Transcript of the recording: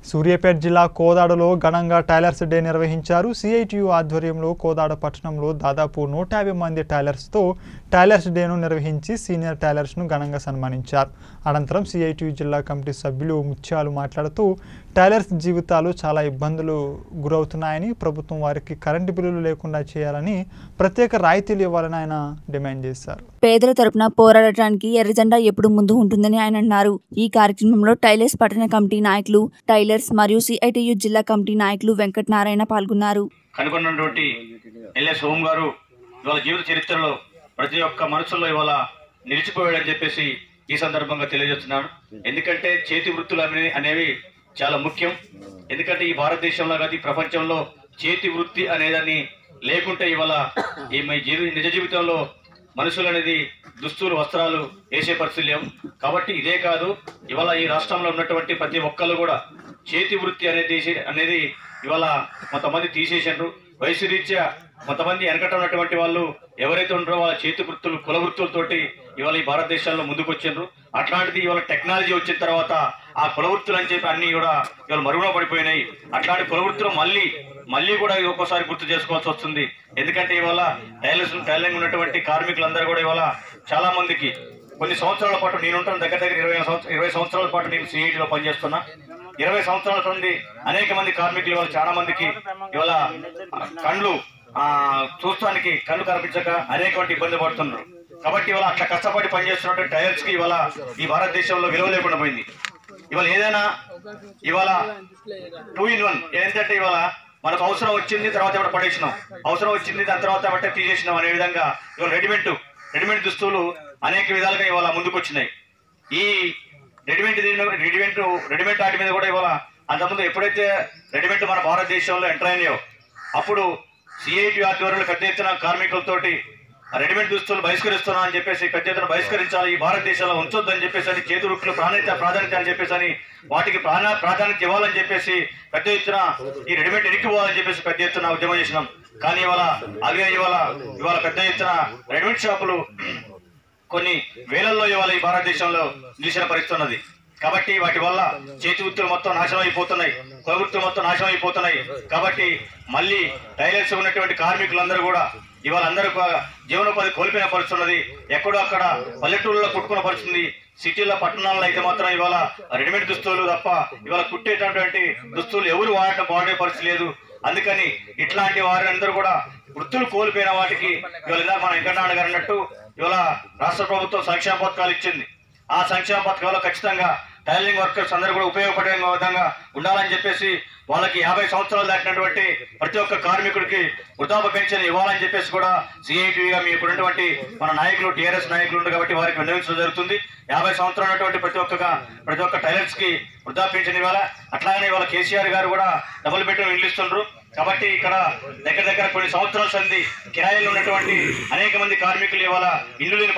సూర్యాపేట జిల్లా కోదాడలో ఘనంగా tailors day నిర్వహించారు సిఐటియు ఆధ్వర్యంలో కోదాడ పట్టణంలో దాదాపు నూట యాభై మంది టైలర్స్తో టైలర్స్ డేను నిర్వహించి సీనియర్ టైలర్స్ను ఘనంగా సన్మానించారు అనంతరం సిఐటియు జిల్లా కమిటీ సభ్యులు ముత్యాలు మాట్లాడుతూ టైలర్స్ జీవితాలు చాలా ఇబ్బందులు గురవుతున్నాయని ప్రభుత్వం వారికి కరెంటు బిల్లులు లేకుండా చేయాలని ప్రత్యేక రాయితీలు ఇవ్వాలని ఆయన డిమాండ్ చేశారు పేదల తరపున పోరాడటానికి ఎర్రజెండా ఎప్పుడు ముందు ఉంటుందని ఆయన అన్నారు ఈ కార్యక్రమంలో టైలర్స్ పట్టణ కమిటీ నాయకులు టైలర్స్ మరియు సిఐటియు జిల్లా కమిటీ నాయకులు వెంకటనారాయణ పాల్గొన్నారు కనుగొన్నటువంటి ఎల్ఎస్ హోమ్ గారు ఇవాళ జీవిత చరిత్రలో ప్రతి ఒక్క మనసులో ఇవాళ నిలిచిపోయాడని చెప్పేసి ఈ సందర్భంగా తెలియజేస్తున్నాను ఎందుకంటే చేతి వృత్తులు అనే అనేవి చాలా ముఖ్యం ఎందుకంటే ఈ భారతదేశంలో కాదు ఈ ప్రపంచంలో చేతి వృత్తి అనేదాన్ని లేకుంటే ఇవాళ ఈ మీ జీవి నిజ జీవితంలో మనుషులు అనేది దుస్తులు వస్త్రాలు వేసే పరిస్థితి లేవు కాబట్టి ఇదే కాదు ఇవాళ ఈ రాష్ట్రంలో ఉన్నటువంటి ప్రతి ఒక్కళ్ళు కూడా చేతి వృత్తి అనేది అనేది ఇవాళ కొంతమంది తీసేసారు వయసు రీత్యా కొంతమంది వెనకట ఉన్నటువంటి వాళ్ళు ఎవరైతే ఉంటారో వాళ్ళ చేతి వృత్తులు కుల వృత్తులతోటి ఇవాళ ఈ భారతదేశంలో ముందుకు వచ్చిండ్రు అట్లాంటిది ఇవాళ టెక్నాలజీ వచ్చిన తర్వాత ఆ కుల వృత్తులు అని చెప్పి అన్ని కూడా ఇవాళ మరుగున పడిపోయినాయి అట్లాంటి కుల వృత్తులు మళ్ళీ మళ్ళీ కూడా ఒక్కోసారి గుర్తు చేసుకోవాల్సి వస్తుంది ఎందుకంటే ఇవాళ టైలర్స్ టైలరింగ్ ఉన్నటువంటి కార్మికులందరూ కూడా ఇవాళ చాలా మందికి కొన్ని సంవత్సరాల పాటు నేను ఉంటాను దగ్గర దగ్గర ఇరవై సంవత్సరాలు ఇరవై సంవత్సరాల పాటు నేను సిఐటిలో పనిచేస్తున్నా ఇరవై సంవత్సరాల నుండి అనేక మంది కార్మికులు ఇవాళ చాలా మందికి ఇవాళ కళ్ళు ఆ, చూస్తానికి కళ్ళు కనిపించక అనేకటువంటి ఇబ్బంది పడుతున్నారు కాబట్టి ఇవాళ అట్లా కష్టపడి పనిచేస్తున్నటువంటి టైలర్స్ కి ఇవాళ ఈ భారతదేశంలో విలువ లేకుండా పోయింది ఇవాళ ఏదైనా ఇవాళ టూ ఇన్ వన్ ఏంటంటే ఇవాళ మనకు అవసరం వచ్చింది తర్వాత ఎక్కడ పడేసినాం అవసరం వచ్చింది దాని తర్వాత బట్టే తీసేసినాం అనే విధంగా ఇవాళ రెడీమేడ్ రెడీమేడ్ దుస్తులు అనేక విధాలుగా ఇవాళ ముందుకు వచ్చినాయి ఈ రెడీమేడ్ దీని- రెడీమేడ్ రెడీమేడ్ వాటి మీద కూడా ఇవాళ అంతకుముందు ఎప్పుడైతే రెడీమేడ్ మన భారతదేశంలో ఎంటర్ అయినాయో అప్పుడు సిఐటి ఆధ్వర్యంలో పెద్ద ఎత్తున కార్మికులతోటి రెడీమేడ్ దుస్తులు బహిష్కరిస్తున్నా అని చెప్పేసి పెద్ద ఎత్తున బహిష్కరించాలి ఈ భారతదేశంలో ఉంచొద్దని చెప్పేసి అని చేతి వృత్తులు ప్రాధాన్యత ప్రాధాన్యత అని చెప్పేసి అని వాటికి ప్రాణ ప్రాధాన్యత ఇవ్వాలని చెప్పేసి పెద్ద ఎత్తున ఈ రెడీమేడ్ ఎన్నికిపోవాలని చెప్పేసి పెద్ద ఎత్తున ఉద్యమం చేసినాం కానీ ఇవాళ అదే ఇవాళ ఇవాళ పెద్ద ఎత్తున రెడీమేడ్ షాపులు కొన్ని వేలల్లో ఇవాళ ఈ భారతదేశంలో నిలిచిన పరిస్థితి ఉన్నది కాబట్టి వాటి వల్ల చేతి వృత్తులు మొత్తం నాశనం అయిపోతున్నాయి కుల వృత్తులు మొత్తం నాశనం అయిపోతున్నాయి కాబట్టి మళ్ళీ టైలర్స్ ఉన్నటువంటి కార్మికులందరూ కూడా ఇవాళ అందరూ కూడా జీవనోపాధి కోల్పోయిన పరిస్థితున్నది ఎక్కడో అక్కడ పల్లెటూళ్ళలో కుట్టుకున్న పరిస్థితుంది సిటీలో పట్టణాల్లో అయితే మాత్రం ఇవాళ రెడీమేడ్ దుస్తులు తప్ప ఇవాళ కుట్టేటటువంటి దుస్తులు ఎవరు వాడటం వాడే పరిస్థితి లేదు అందుకని ఇట్లాంటి వారందరూ కూడా వృత్తులు కోల్పోయిన వాటికి ఇవాళ ఇందాక మన వెంకటనారాయణ గారు అన్నట్టు ఇవాళ రాష్ట్ర ప్రభుత్వం సంక్షేమ పథకాలు ఇచ్చింది ఆ సంక్షేమ పథకాల్లో ఖచ్చితంగా టైలరింగ్ వర్కర్స్ అందరూ కూడా ఉపయోగపడే విధంగా ఉండాలని చెప్పేసి వాళ్ళకి యాభై సంవత్సరాలు దాటినటువంటి ప్రతి ఒక్క కార్మికుడికి వృద్ధాప్య పెన్షన్ ఇవ్వాలని చెప్పేసి కూడా సిఐటిగా మీ ఇక్కడ ఉన్నటువంటి మన నాయకులు టీఆర్ఎస్ నాయకులు ఉన్నారు కాబట్టి వారికి విన్నవించడం జరుగుతుంది యాభై సంవత్సరాలు ఉన్నటువంటి ప్రతి ఒక్క ప్రతి ఒక్క టైలర్స్ కి వృద్ధాప్య పెన్షన్ ఇవ్వాలా అట్లాగనే ఇవాళ కేసీఆర్ గారు కూడా డబుల్ బెడ్రూమ్ ఇల్లు ఇస్తుండ్రు కాబట్టి ఇక్కడ దగ్గర దగ్గర కొన్ని సంవత్సరాల సంది కిరాయిలు ఉన్నటువంటి అనేక మంది కార్మికులు ఇవాళ ఇల్లు లేని